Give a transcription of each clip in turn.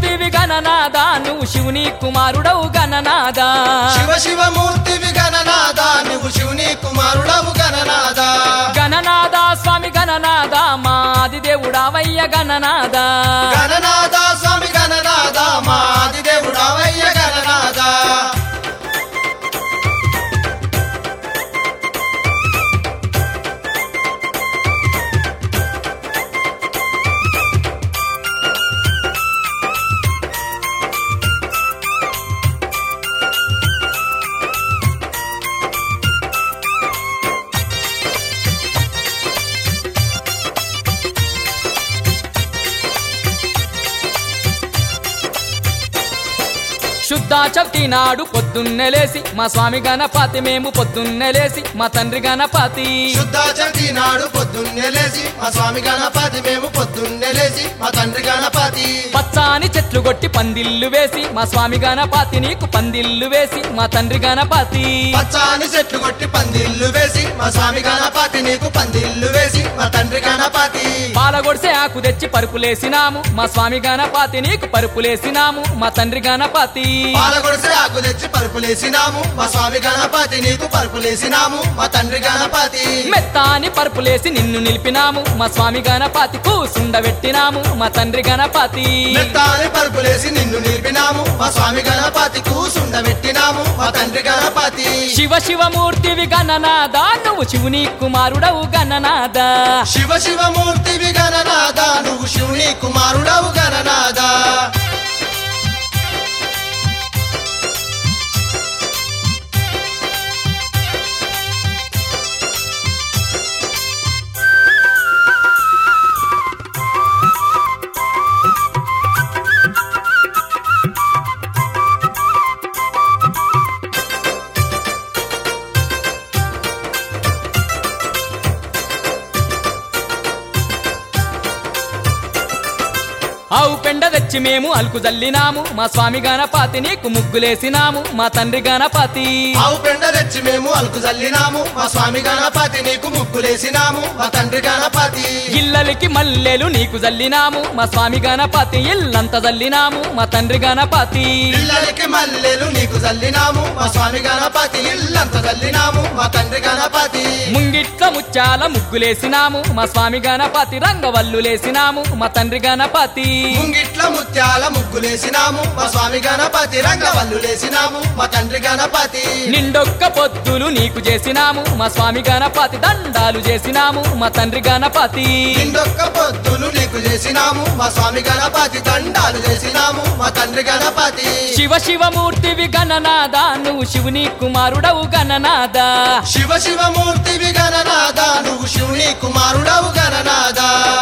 మూర్తివి గణనాద నువ్వు శివుని కుమారుడవు గణనాద శివ శివ మూర్తివి గణనాద నువ్వు శివుని కుమారుడవు గణనాద గణనాద స్వామి గణనాద మా ఆదిదేవుడావయ్య గణనాద గణనాద స్వామి గణనాద మా ఆదిదేవుడవయ్య గణనాద శుద్ధ చవితి నాడు పొద్దున్నే లేసి మా స్వామి గణపతి మేము పొద్దున్నే లేసి మా తండ్రి గణపతి శుద్ధ చవితి నాడు పొద్దున్నే లేచి మా స్వామి గణపతి మేము పొద్దున్నే లేచి మా తండ్రి గణపతి పచ్చాని చెట్లు కొట్టి పందిళ్ళు వేసి మా స్వామి గణపతి నీకు పందిళ్ళు వేసి మా తండ్రి గణపతి పచ్చాని చెట్లు కొట్టి పందిళ్ళు వేసి మా స్వామి గణపతి నీకు పందిళ్ళు వేసి మా తండ్రి గణపతి పాలగొడిసే ఆకు తెచ్చి పరుపులేసినాము మా స్వామి గణపతి నీకు పరుపులేసినాము మా తండ్రి గణపతి పాలగొడిసి ఆకు తెచ్చి పరుపులేసినాము మా స్వామి గణపతి నీకు పరుపులేసినాము మా తండ్రి గణపతి మెత్తాని పరుపులేసి నిన్ను నిలిపినాము మా స్వామి గణపతి కూసుండబెట్టినాము మా తండ్రి గణపతి మెత్తాని పరుపులేసి నిన్ను నిలిపినాము మా స్వామి గణపతి కూసుండబెట్టినాము మా తండ్రి గణపతి శివ శివమూర్తివి గణనాద నువ్వు శివుని కుమారుడవు గణనాద శివ శివ మూర్తివి గణనాద నువ్వు శివుని కుమారుడవు గణనాద ఆవు పెండ తెచ్చి మేము అలుకు జల్లినాము మా స్వామి గణపతి నీకు ముగ్గులేసినాము మా తండ్రి గణపతి ఆవు పెండ తెచ్చి మేము అలుకు చల్లినాము మా స్వామి గణపతి నీకు ముగ్గులేసినాము మా తండ్రి గణపతి ఇల్లలకి మల్లెలు నీకు జల్లినాము మా స్వామి గణపతి ఇల్లంత జల్లినాము మా తండ్రి గణపతి పిల్లలకి మల్లెలు నీకు చల్లినాము మా స్వామి గణపతి ఇల్లంత చల్లినాము మా తండ్రి గణపతి ముంగిట్ల ముత్యాల ముగ్గులేసినాము మా స్వామి గణపతి రంగవల్లులేసినాము మా తండ్రి గణపతి ముంగిట్ల ముత్యాల ముగ్గులేసినాము మా స్వామి గణపతి రంగవల్లులేసినాము మా తండ్రి గణపతి నిండొక్క పొద్దులు నీకు చేసినాము మా స్వామి గణపతి దండాలు చేసినాము మా తండ్రి గణపతి నిండొక్క పొద్దులు నీకు చేసినాము మా స్వామి గణపతి దండాలు చేసినాము మా తండ్రి గణపతి శివ శివమూర్తివి గణనాద నువ్వు శివుని కుమారుడవు గణనాద శివ శివ మూర్తివి గణనాద నువ్వు శివుని కుమారుడవు గణనాద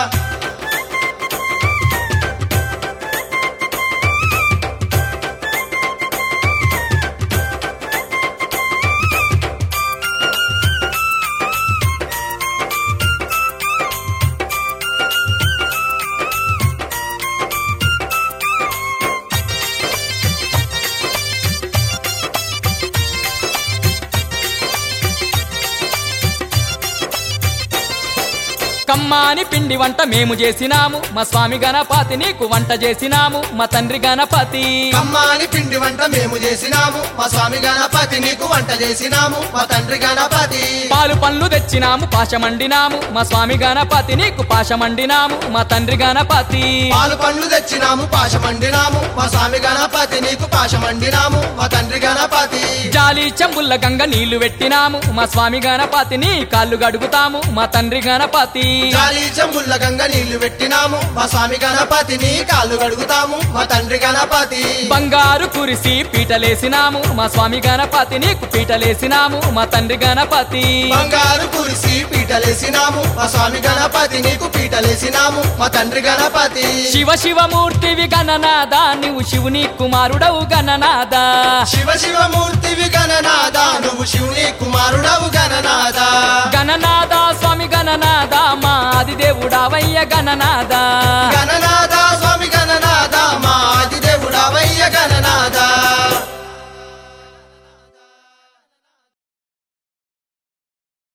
కమ్మాని పిండి వంట మేము చేసినాము మా స్వామి గణపతి నీకు వంట చేసినాము మా తండ్రి గణపతి కమ్మాని పిండి వంట మేము చేసినాము మా స్వామి గణపతి నీకు వంట చేసినాము మా తండ్రి గణపతి పాలు పండ్లు తెచ్చినాము పాశమండినాము మా స్వామి గణపతి నీకు పాశమండినాము మా తండ్రి గణపతి పాలు పండ్లు తెచ్చినాము పాశమండినాము మా స్వామి గణపతి నీకు పాశమండినాము మా తండ్రి గణపతి జాలి చెంబుల్ల గంగ నీళ్లు పెట్టినాము మా స్వామి గణపతి నీ కాళ్ళు గడుగుతాము మా తండ్రి గణపతి గాలి చెంబుల్ల గంగ నీళ్లు పెట్టినాము మా స్వామి గణపతిని కాళ్ళు కడుగుతాము మా తండ్రి గణపతి బంగారు కురిసి పీటలేసినాము మా స్వామి గణపతి నీకు పీటలేసినాము మా తండ్రి గణపతి బంగారు కురిసి పీటలేసినాము మా స్వామి గణపతి నీకు పీటలేసినాము మా తండ్రి గణపతి శివ శివమూర్తివి గణనాద నువ్వు శివుని కుమారుడవు గణనాద శివ శివమూర్తివి గణనాద నువ్వు శివుని కుమారుడవు గణనాద గణనాద స్వామి గణనాద మా ఆదిదేవుడావయ్య గణనాద గణనాద